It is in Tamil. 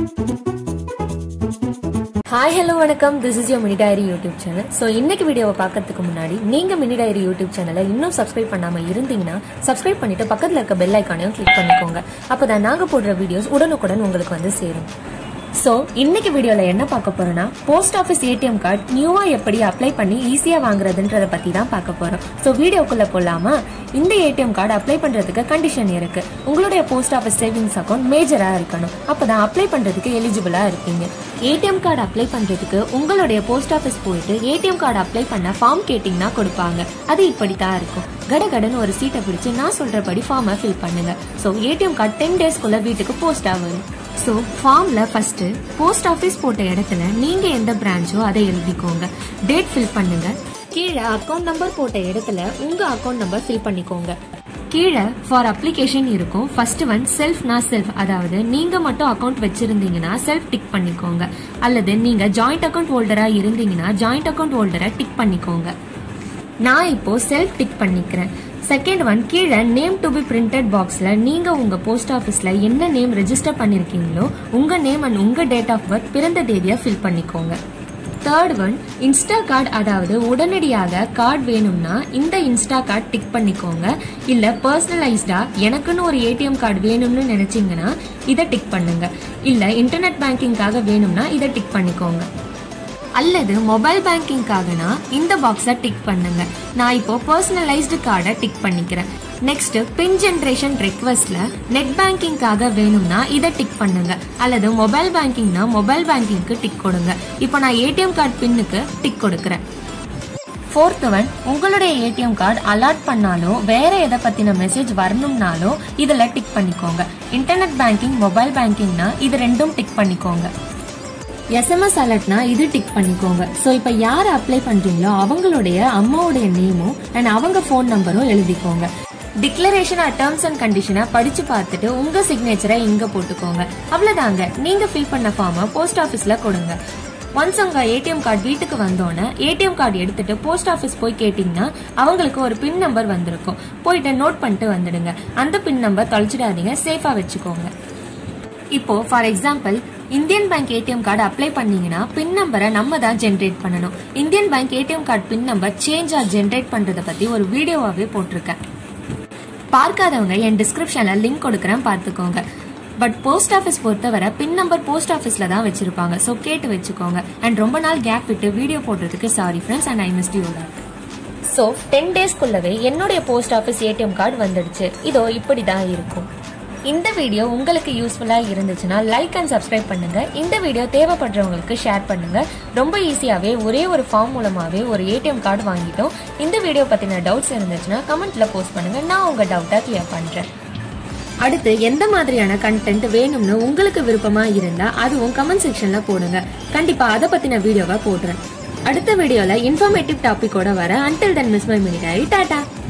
ஹாய் ஹலோ வணக்கம் this is your mini diary YouTube channel so இன்னைக்கு வீடியோவை பார்க்கறதுக்கு முன்னாடி நீங்க மினி டைரி யூடியூப் சேனலை இன்னும் சப்ஸ்கிரைப் பண்ணாம இருந்தீங்கன்னா சப்ஸ்கிரைப் பண்ணிட்டு பக்கத்துல இருக்க பெல் ஐக்கானையும் கிளிக் பண்ணிக்கோங்க அப்பதான் நாங்க போடுற வீடியோஸ் உடனுக்குடன் உங்களுக்கு வந்து சேரும் ஸோ இன்னைக்கு வீடியோல என்ன பார்க்க போறோம்னா போஸ்ட் ஆஃபீஸ் ஏடிஎம் கார்டு நியூவா எப்படி அப்ளை பண்ணி ஈஸியா வாங்குறதுன்றத பத்தி தான் பார்க்க போறோம் ஸோ வீடியோக்குள்ள போலாமா இந்த ஏடிஎம் கார்டு அப்ளை பண்றதுக்கு கண்டிஷன் இருக்கு உங்களுடைய போஸ்ட் ஆஃபீஸ் சேவிங்ஸ் அக்கௌண்ட் மேஜரா இருக்கணும் அப்பதான் அப்ளை பண்றதுக்கு எலிஜிபிளா இருப்பீங்க ஏடிஎம் கார்டு அப்ளை பண்றதுக்கு உங்களுடைய போஸ்ட் ஆஃபீஸ் போயிட்டு ஏடிஎம் கார்டு அப்ளை பண்ண ஃபார்ம் கேட்டிங்கன்னா கொடுப்பாங்க அது இப்படித்தான் இருக்கும் கடகடன்னு ஒரு சீட்டை பிடிச்சு நான் சொல்றபடி ஃபார்மை ஃபில் பண்ணுங்க ஸோ ஏடிஎம் கார்டு டென் டேஸ்க்குள்ள வீட்டுக்கு போஸ்டா வரும் ஸோ ஃபார்ம்ல ஃபர்ஸ்ட் போஸ்ட் ஆஃபீஸ் போட்ட இடத்துல நீங்க எந்த பிரான்ச்சோ அதை எழுதிக்கோங்க டேட் ஃபில் பண்ணுங்க கீழே அக்கௌண்ட் நம்பர் போட்ட இடத்துல உங்க அக்கௌண்ட் நம்பர் ஃபில் பண்ணிக்கோங்க கீழே ஃபார் அப்ளிகேஷன் இருக்கும் ஃபர்ஸ்ட் ஒன் செல்ஃப்னா செல்ஃப் அதாவது நீங்க மட்டும் அக்கௌண்ட் வச்சிருந்தீங்கன்னா செல்ஃப் டிக் பண்ணிக்கோங்க அல்லது நீங்க ஜாயிண்ட் அக்கௌண்ட் ஹோல்டரா இருந்தீங்கன்னா ஜாயிண்ட் அக்கௌண்ட் ஹோல்டரை டிக் பண்ணிக்கோங்க நான் இப்போ செல்ஃப் டிக் பண்ணிக்கிறேன் செகண்ட் ஒன் கீழே நேம் டு பி பிரிண்டட் பாக்ஸ்ல நீங்க உங்க போஸ்ட் ஆஃபீஸ்ல என்ன நேம் ரெஜிஸ்டர் பண்ணிருக்கீங்களோ உங்க நேம் அண்ட் உங்க டேட் ஆஃப் பர்த் பிறந்த தேதியை ஃபில் பண்ணிக்கோங்க தேர்ட் ஒன் இன்ஸ்டா கார்டு அதாவது உடனடியாக கார்டு வேணும்னா இந்த இன்ஸ்டா கார்டு டிக் பண்ணிக்கோங்க இல்ல பர்சனலைஸ்டா எனக்குன்னு ஒரு ஏடிஎம் கார்டு வேணும்னு நினைச்சீங்கன்னா இதை டிக் பண்ணுங்க இல்ல இன்டர்நெட் பேங்கிங்காக வேணும்னா இதை டிக் பண்ணிக்கோங்க அல்லது மொபைல் பேங்கிங்காகனா இந்த பாக்ஸை டிக் பண்ணுங்க நான் இப்போ பர்சனலைஸ்டு கார்டை டிக் பண்ணிக்கிறேன் நெக்ஸ்ட் பின் ஜென்ரேஷன் ரெக்வஸ்ட்ல நெட் பேங்கிங்காக வேணும்னா இதை டிக் பண்ணுங்க அல்லது மொபைல் பேங்கிங்னா மொபைல் பேங்கிங்க்கு டிக் கொடுங்க இப்போ நான் ஏடிஎம் கார்டு பின்னுக்கு டிக் கொடுக்குறேன் ஃபோர்த் ஒன் உங்களுடைய ஏடிஎம் கார்டு அலாட் பண்ணாலோ வேற எதை பத்தின மெசேஜ் வரணும்னாலோ இதுல டிக் பண்ணிக்கோங்க இன்டர்நெட் பேங்கிங் மொபைல் பேங்கிங்னா இது ரெண்டும் டிக் பண்ணிக்கோங்க எஸ்எம்எஸ் அலர்ட்னா இது டிக் பண்ணிக்கோங்க ஸோ இப்போ யார் அப்ளை பண்றீங்களோ அவங்களுடைய அம்மாவுடைய நேமும் அண்ட் அவங்க ஃபோன் நம்பரும் எழுதிக்கோங்க டிக்ளரேஷன் டேர்ம்ஸ் அண்ட் கண்டிஷனை படிச்சு பார்த்துட்டு உங்க சிக்னேச்சரை இங்க போட்டுக்கோங்க அவ்வளவுதாங்க நீங்க ஃபில் பண்ண ஃபார்மை போஸ்ட் ஆஃபீஸ்ல கொடுங்க ஒன்ஸ் உங்க ஏடிஎம் கார்டு வீட்டுக்கு வந்தோன்னே ஏடிஎம் கார்டு எடுத்துட்டு போஸ்ட் ஆஃபீஸ் போய் கேட்டீங்கன்னா அவங்களுக்கு ஒரு பின் நம்பர் வந்திருக்கும் போயிட்டு நோட் பண்ணிட்டு வந்துடுங்க அந்த பின் நம்பர் தொலைச்சிடாதீங்க சேஃபா வச்சுக்கோங்க இப்போ for example Indian bank ATM card apply பண்ணீங்கன்னா பின் நம்பரை நம்ம தான் ஜென்ரேட் பண்ணணும் Indian bank ATM card pin number change or generate பண்றத பத்தி ஒரு வீடியோவாவே போட்டிருக்கேன் பார்க்காதவங்க என் டிஸ்கிரிப்ஷன்ல லிங்க் கொடுக்குறேன் பார்த்துக்கோங்க பட் போஸ்ட் ஆஃபீஸ் பொறுத்தவரை பின் நம்பர் போஸ்ட் ஆஃபீஸ்ல தான் வச்சிருப்பாங்க ஸோ கேட்டு வச்சுக்கோங்க அண்ட் ரொம்ப நாள் கேப் விட்டு வீடியோ போடுறதுக்கு sorry friends and I missed you so ten டேஸ்க்குள்ளவே என்னுடைய போஸ்ட் ஆஃபீஸ் ஏடிஎம் கார்டு வந்துடுச்சு இதோ இப்படி தான் இருக்கும் இந்த வீடியோ உங்களுக்கு யூஸ்ஃபுல்லா இருந்துச்சுன்னா லைக் அண்ட் சப்ஸ்கிரைப் பண்ணுங்க இந்த வீடியோ தேவைப்படுறவங்களுக்கு ஷேர் பண்ணுங்க ரொம்ப ஈஸியாவே ஒரே ஒரு ஃபார்ம் மூலமாவே ஒரு ஏடிஎம் கார்டு வாங்கிட்டோம் இந்த வீடியோ பத்தின டவுட்ஸ் இருந்துச்சுன்னா கமெண்ட்ல போஸ்ட் பண்ணுங்க நான் உங்க டவுட்டா கிளியர் பண்றேன் அடுத்து எந்த மாதிரியான கண்டென்ட் வேணும்னு உங்களுக்கு விருப்பமா இருந்தா அதுவும் கமெண்ட் செக்ஷன்ல போடுங்க கண்டிப்பா அதை பத்தின வீடியோவை போடுறேன் அடுத்த வீடியோல இன்ஃபர்மேட்டிவ் டாபிக்கோட வர until then miss my mini tata